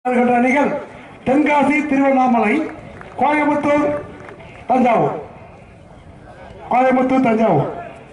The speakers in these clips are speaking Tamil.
வருகின்ற அணிகள் தென்காசி திருவண்ணாமலை கோயம்புத்தூர் தஞ்சாவூர் கோயம்புத்தூர் தஞ்சாவூர்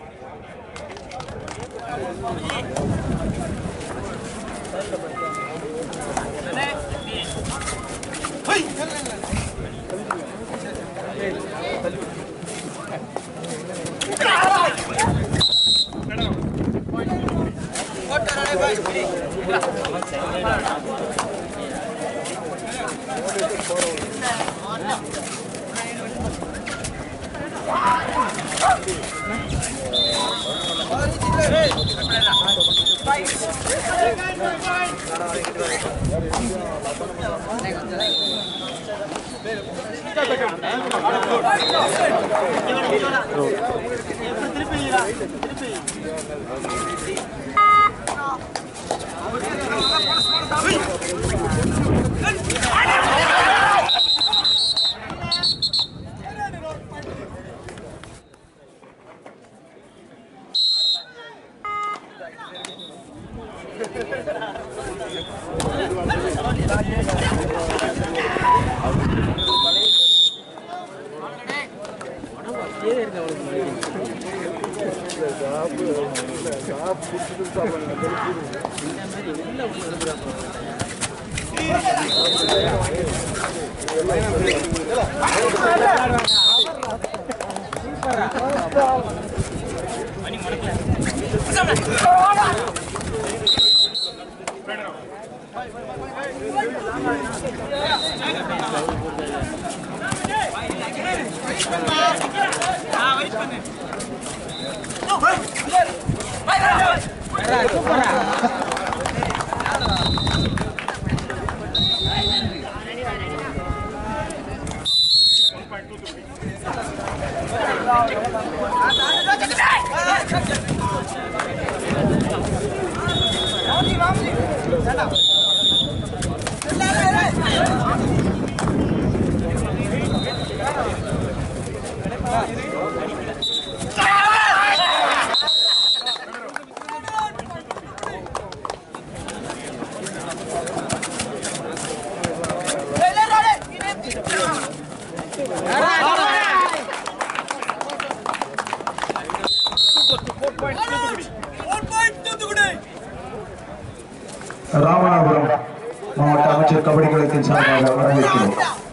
ராமநாதபுரம் மாவட்ட அமைச்சர் கபடி கழகத்தின் சார்பாக வரவேற்கிறோம்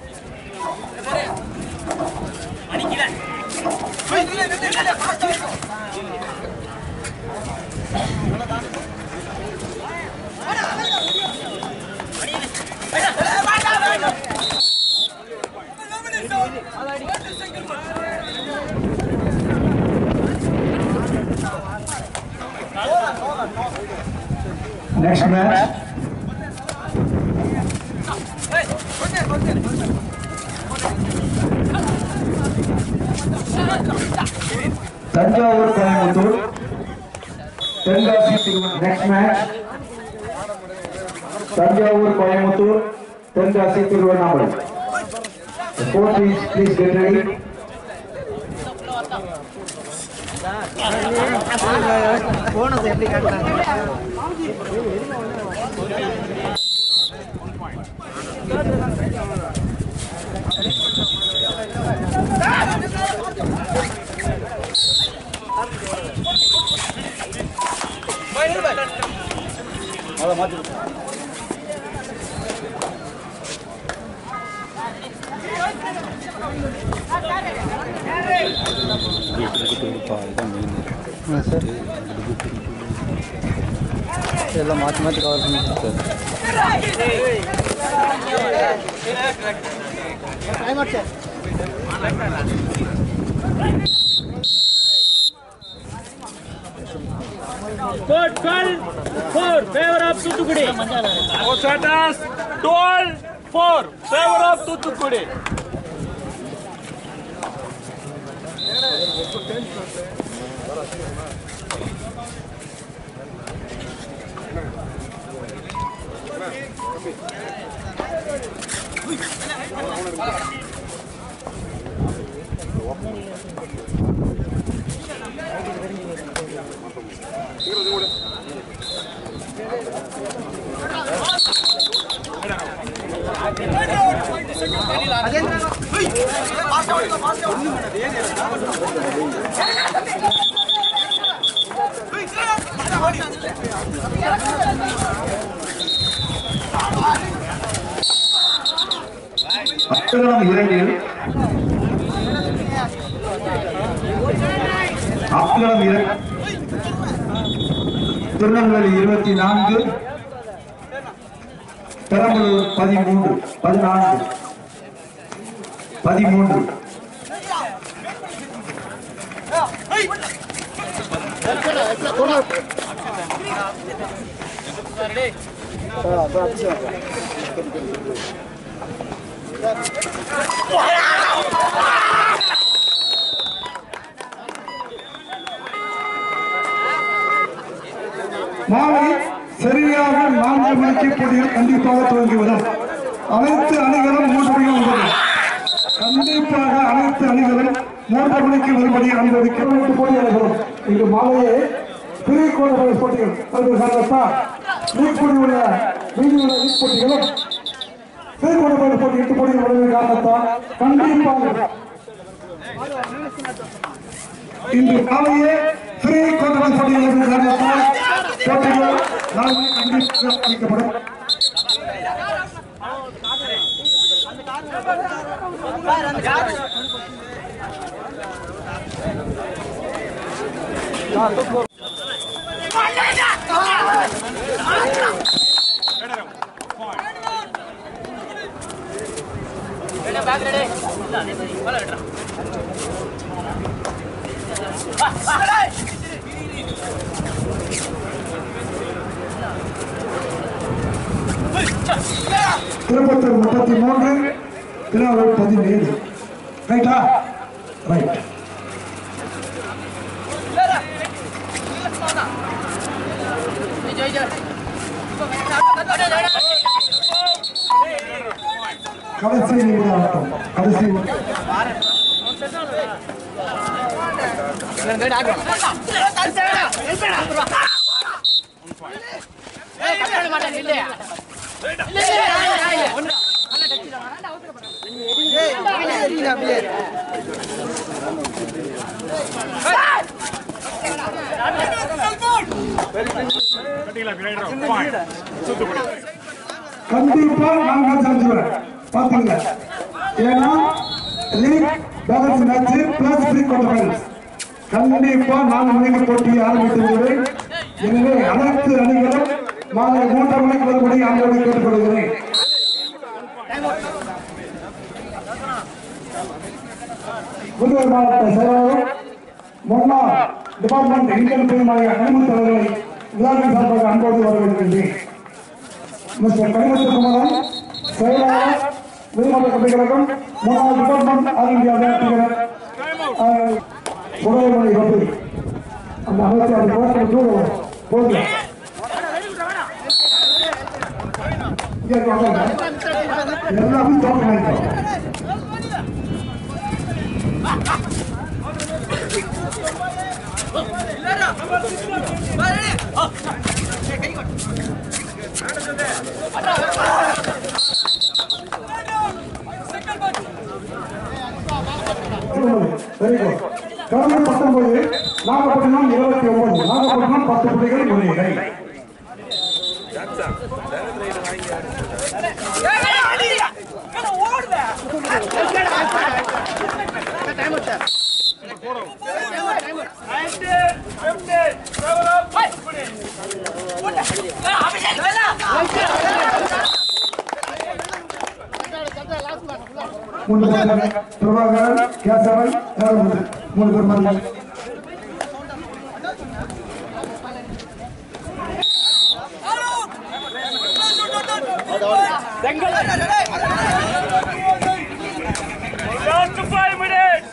Next match. தஞ்சாவூர் கோயம்புத்தூர் தென்காசி திருவண்ண next match Thanjavur Coimbatore Tenkasi Tiruvannamalai The four teams, please get ready. Bonus எப்படி காட்டுறாங்க எல்லாம் மாற்றி மாற்றி கவர் பண்ணி sir Score 12 4 favor of Thuthukudi. Osatas 12 4 favor of Thuthukudi. அப்சரம் இரண்டில் அப்சரம் இர- திருநெல்வேலி இருபத்தி நான்கு பெரம்பலூர் பதிமூன்று பதினான்கு பதிமூன்று மாலை சரியாக நான்கு மணிக்கு போட்டிகள் கண்டிப்பாக துவங்கிவிடும் அனைத்து அணிகளும் மூன்று மணிகள் உள்ளது கண்டிப்பாக அனைத்து அணிகளும் மூன்று மணிக்கு வரும்படி அனுமதிக்க போட்டி நடைபெறும் இங்கு மாலையே பிரி கோட போட்டிகள் அது காரணத்தால் லீக் போட்டி உள்ள வீதியுள்ள லீக் போட்டிகளும் பிரி கோட போட்டி எட்டு போட்டிகள் வருவதன் காரணத்தால் கண்டிப்பாக இன்று காலையே ஃப்ரீ கொண்டு போட்டிகள் காரணத்தால் போட்டிகள் நாளை கண்டிப்பாக அளிக்கப்படும் திருப்பத்தூர் முப்பத்தி மூன்று திருவாரூர் பதினேழு ரைட்டா ரைட் கடைசி நிமிடம் ஆட்டம் கடைசி கண்டிப்பா நாங்க செஞ்சுருவேன் பாத்தீங்களா ஏன்னா league balance match plus three quarter கண்டிப்பா நாலு மணிக்கு போட்டி ஆரம்பித்து விடுவேன் எனவே அனைத்து அணிகளும் மாலை மூன்றரை மணிக்கு வரும்படி அன்போடு கேட்டுக்கொள்கிறேன் புதுவை மாவட்ட செயலாளர் முன்னாள் டிபார்ட்மெண்ட் இந்தியன் பெருமாள் அனுமதி தலைவரை விழாவின் சார்பாக அன்போடு வரவேற்கின்றேன் மிஸ்டர் கனிமத்து குமரன் செயலாளர் வெளிநாட்டு கலைஞரகம் முன்னாள் டிபார்ட்மெண்ட் ஆல் இந்தியா விளையாட்டுகள் உதயமணி ரபி அந்த அமைச்சர் அந்த கோஷம் போகுது இங்க வாங்க. எல்லாமே தோற்றம் வெரி குட் கடந்த பத்தொன்பது நாகப்பட்டினம் இருபத்தி ஒன்பது நாகப்பட்டினம் பத்து புள்ளிகள் முன்னிலை மூணு பேர் பிரபாகரன் கேசவன் ஏழு மூணு பேர் மாதிரி Last five minutes.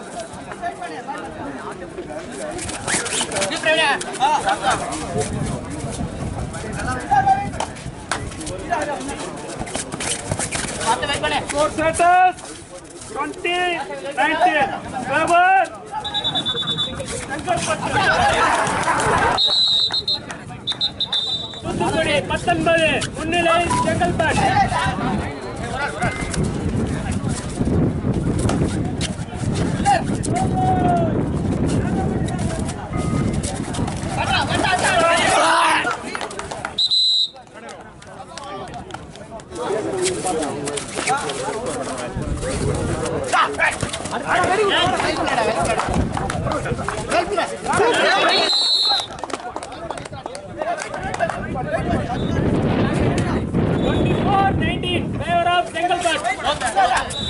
Four setters. 20, 19. Cover. Thoothukudi பத்தொன்பது முன்னிலை Chengalpattu Twenty-four nineteen, favor of Chengalpat.